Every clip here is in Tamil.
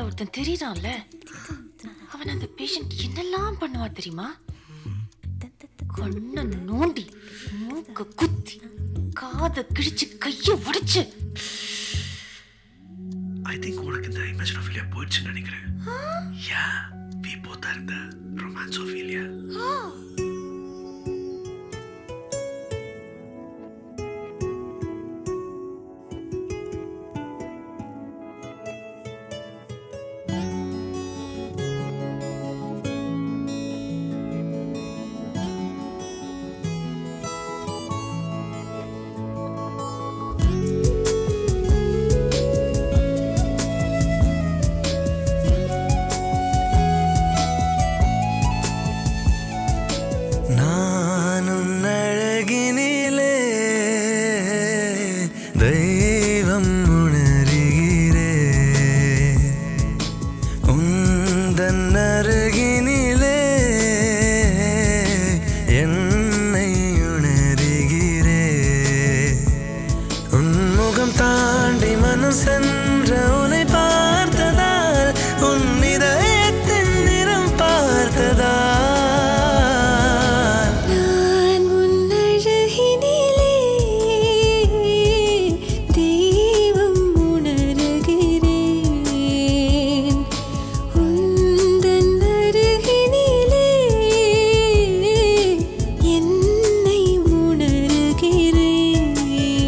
ஒருத்தன் தெரியறான்ல அவன் அந்த பேஷண்ட் என்னெல்லாம் பண்ணுவா தெரியுமா கண்ணை நோண்டி மூக்க குத்தி காதை கிழிச்சு கைய உடைச்சு ஐ திங்க் உனக்கு இந்த இமேஜின் ஆஃப் ஃபீலியா போயிடுச்சுன்னு நினைக்கிறேன் யா வி போத் ஆர் இந்த ரொமான்ஸ் ஆஃப் ஃபீலியா நானும் அழகினிலே தெய்வம் உணர்கிறே உந்தன் அருகினிலே என்னை உணர்கிறே உன்முகம் தாண்டி மனம் சென்ற உன்னை பார்த்ததால் உன் இதயத்தின் நிறம் பார்த்ததால் நான் உன்னழகினிலே தெய்வம் உணர்கிறேன் உந்தன் அருகினிலே என்னை உணர்கிறேன்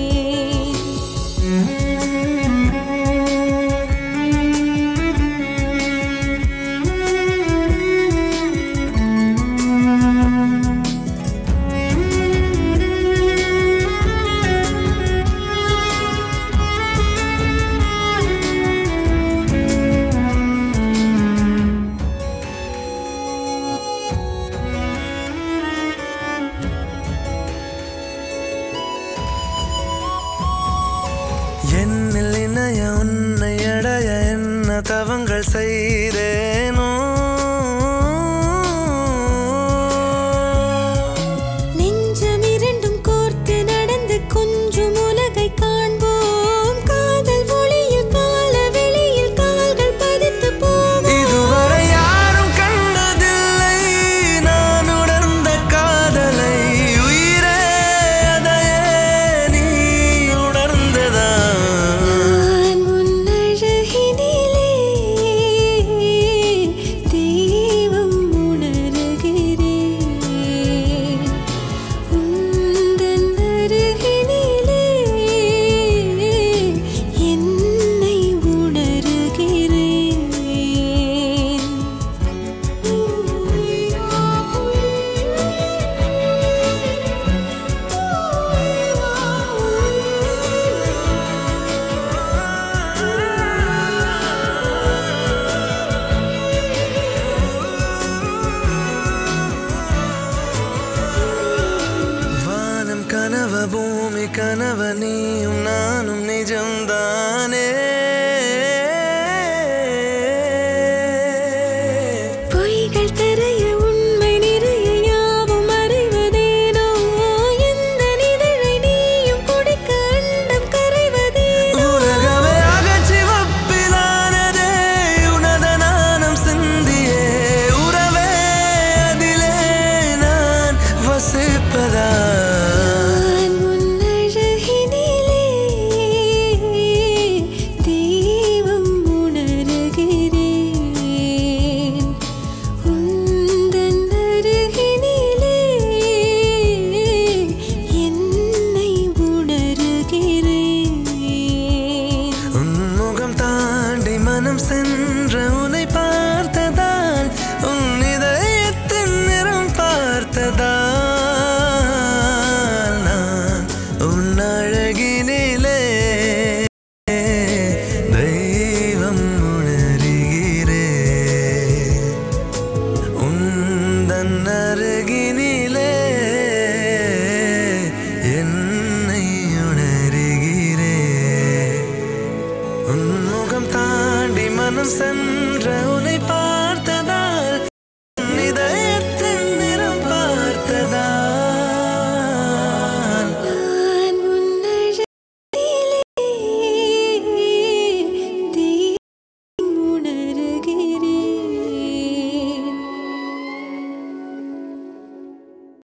என்னில் இணைய உன்னை அடைய என்ன தவங்கள் செய்தேனோ நெஞ்சம் இரண்டும் கோர்த்து நடந்து கொஞ்சம் உலகை காண்போம் காதல் ஒளியில் கால வெளியில் கால்கள் பதித்து போவோம் இதுவரை யாரும் கண்டதில்லை நான் உணர்ந்த காதலை உயிரே அதையே நீ உணர்ந்ததா நான் உன்னழகினிலே தெய்வம் உணர்கிறேன் உந்தன் அருகினிலே என்னை வானம் கனவ பூமி கனவ நீயும் நானும் நிஜம்தானே பொய்கள் தெரிய உண்மை நிறைய யாவும் அறிவதேனோ எந்த நிதழை நீயும் குடிக்க அண்டம் கரைவதேனோ உலகமே அகச்சிவப்பிலானதே உனத நாணம் சிந்தியே உறவே அதிலே நான் வசிப்பதா நான் உன்னழகினிலே தெய்வம் உணர்கிறேன் உந்தன் அருகினிலே என்னை உணர்கிறேன் உன்முகம் தாண்டி மனம் சென்ற உன்னை பார்த்ததால் உன் இதயத்தின் நிறம் பார்த்ததால் நான் உன் அழகினிலே தெய்வம் உணர்கிறே உந்தன் அருகினிலே என்னை உணர்கிறே உன்முகம் தாண்டி மனம் சென்ற